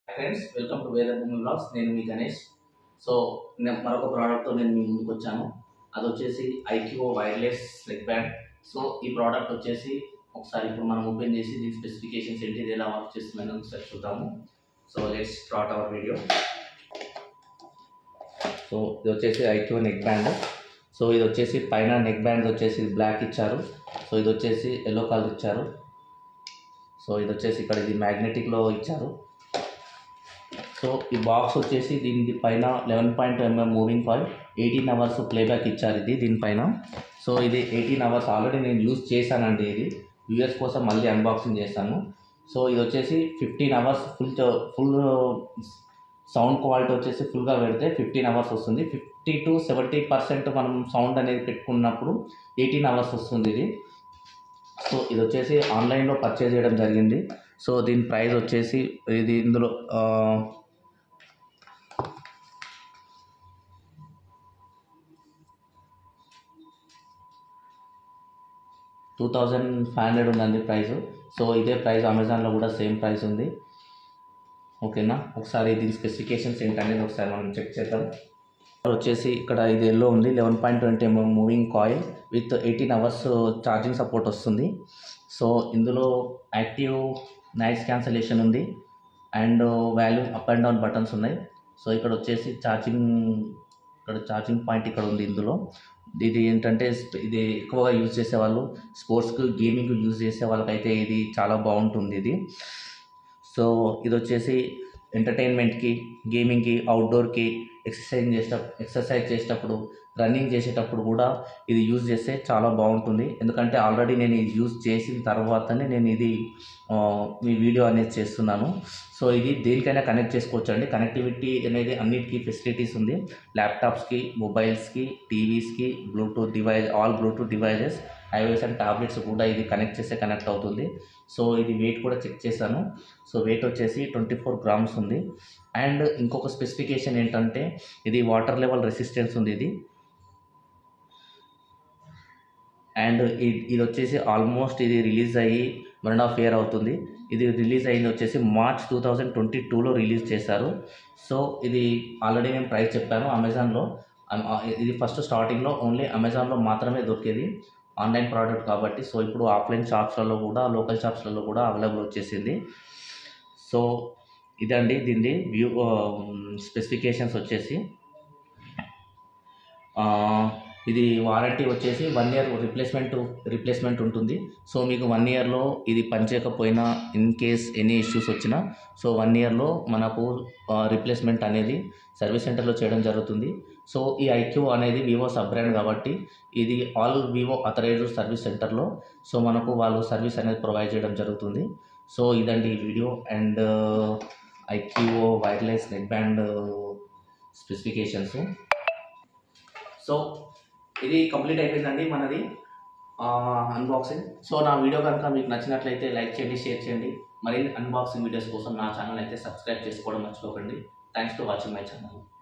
friends welcome to వేద భూమి blogs నేను మీ గణేష్ సో నేను మరొక ప్రోడక్ట్తో నేను మీ ముందుకు వచ్చాను అది వచ్చేసి IQ wireless neck band so ఈ ప్రోడక్ట్ వచ్చేసి ఒకసారి ఇప్పుడు మనం ఓపెన్ చేసి దీని స్పెసిఫికేషన్స్ ఏంటి ఇది ఎలా వర్క్ చేస్తుందని ఒకసారి చూద్దాము so let's start our video so ఇది వచ్చేసి ఐక్యూ నెక్ బ్యాండ్ సో ఇది వచ్చేసి పైన నెక్ బ్యాండ్ వచ్చేసి బ్లాక్ ఇచ్చారు సో ఇది వచ్చేసి ఎల్లో కలర్ ఇచ్చారు సో ఇది వచ్చేసి ఇక్కడ ఇది మ్యాగ్నెటిక్లో ఇచ్చారు సో ఈ బాక్స్ వచ్చేసి దీని పైన eleven point mm moving coil eighteen hours playback ఇచ్చారు ఇది దీనిపైన సో ఇది ఎయిటీన్ అవర్స్ ఆల్రెడీ నేను యూజ్ చేశానండి ఇది యూఎస్ కోసం మళ్ళీ అన్బాక్సింగ్ చేశాను సో ఇది వచ్చేసి fifteen hours full full sound quality వచ్చేసి ఫుల్గా పెడితే ఫిఫ్టీన్ అవర్స్ వస్తుంది ఫిఫ్టీ టు సెవెంటీ పర్సెంట్ మనం సౌండ్ అనేది పెట్టుకున్నప్పుడు ఎయిటీన్ అవర్స్ వస్తుంది ఇది సో ఇది వచ్చేసి ఆన్లైన్లో పర్చేజ్ చేయడం జరిగింది సో దీని ప్రైస్ వచ్చేసి ఇది ఇందులో టూ థౌజండ్ ఫైవ్ హండ్రెడ్ ఉందండి ప్రైస్ సో ఇదే ప్రైస్ అమెజాన్లో కూడా సేమ్ ప్రైస్ ఉంది ఓకేనా ఒకసారి దీని స్పెసిఫికేషన్స్ ఏంటనేది ఒకసారి మనం చెక్ చేద్దాం వచ్చేసి ఇక్కడ ఇది ఎల్లో ఉంది eleven point twenty mm moving coil with eighteen hours charging support వస్తుంది సో ఇందులో యాక్టివ్ నైస్ క్యాన్సలేషన్ ఉంది and volume up and down buttons ఉన్నాయి సో ఇక్కడ వచ్చేసి ఛార్జింగ్ ఇక్కడ ఛార్జింగ్ పాయింట్ ఇక్కడ ఉంది ఇందులో ఇది ఏంటంటే ఇది ఎక్కువగా యూజ్ చేసేవాళ్ళు స్పోర్ట్స్కి గేమింగ్ యూజ్ చేసే వాళ్ళకైతే ఇది చాలా బాగుంటుంది ఇది సో ఇది వచ్చేసి ఎంటర్టైన్మెంట్కి గేమింగ్కి అవుట్డోర్కి ఎక్సర్సైజ్ చేసే ఎక్సర్సైజ్ చేసేటప్పుడు రన్నింగ్ చేసేటప్పుడు కూడా ఇది యూజ్ చేస్తే చాలా బాగుంటుంది ఎందుకంటే ఆల్రెడీ నేను ఇది యూజ్ చేసిన తర్వాతనే నేను ఇది ఆ, మీ వీడియో అనేది చేస్తున్నాను సో ఇది దేనికైనా కనెక్ట్ చేసుకోవచ్చు అండి కనెక్టివిటీ అనేది అన్నిటికీ ఫెసిలిటీస్ ఉంది ల్యాప్టాప్స్కి మొబైల్స్కి టీవీస్కి Bluetooth device all Bluetooth devices iOS and tablets కూడా ఇది కనెక్ట్ చేస్తే కనెక్ట్ అవుతుంది సో ఇది వెయిట్ కూడా చెక్ చేశాను సో వెయిట్ వచ్చేసి ట్వంటీ ఫోర్ గ్రామ్స్ ఉంది అండ్ ఇంకొక స్పెసిఫికేషన్ ఏంటంటే ఇది వాటర్ లెవెల్ రెసిస్టెన్స్ ఉంది ఇది అండ్ ఇ- ఇది వచ్చేసి ఆల్మోస్ట్ ఇది రిలీజ్ అయ్యి వన్ అండ్ హాఫ్ ఇయర్ అవుతుంది ఇది రిలీజ్ అయింది వచ్చేసి మార్చ్ టూ థౌజండ్ ట్వంటీ టూలో రిలీజ్ చేశారు సో ఇది ఆల్రెడీ నేను ప్రైస్ చెప్పాను అమెజాన్లో అమ్- ఆ, ఇది ఫస్ట్ స్టార్టింగ్లో ఓన్లీ అమెజాన్లో మాత్రమే దొరికేది ఆన్లైన్ ప్రోడక్ట్ కాబట్టి సో ఇప్పుడు ఆఫ్లైన్ షాప్స్లలో కూడా లోకల్ షాప్స్లలో కూడా అవైలబుల్ వచ్చేసింది సో ఇదండి దీనిది వ్యూ స్పెసిఫికేషన్స్ వచ్చేసి ఆ, ఇది వారంటీ వచ్చేసి వన్ ఇయర్ రిప్లేస్మెంట్ రిప్లేస్మెంట్ ఉంటుంది సో మీకు వన్ ఇయర్లో ఇది పనిచేయకపోయినా ఇన్ కేస్ ఎనీ ఇష్యూస్ వచ్చినా సో వన్ ఇయర్లో మనకు రిప్లేస్మెంట్ అనేది సర్వీస్ సెంటర్లో చేయడం జరుగుతుంది సో ఈ ఐక్యూ అనేది వివో సబ్ బ్రాండ్ కాబట్టి ఇది ఆల్ వివో అథరైజ్డ్ సర్వీస్ సెంటర్లో సో మనకు వాళ్ళు సర్వీస్ అనేది ప్రొవైడ్ చేయడం జరుగుతుంది సో ఇదండి ఈ video and iQOO wireless neck band specifications so ఇది కంప్లీట్ అయిపోయిందండి మనది అన్బాక్సింగ్ సో నా వీడియో కనుక మీకు నచ్చినట్లయితే లైక్ చేయండి షేర్ చేయండి మరిన్ని అన్బాక్సింగ్ వీడియోస్ కోసం నా ఛానల్ అయితే సబ్స్క్రైబ్ చేసుకోవడం మర్చిపోకండి thanks to watching my channel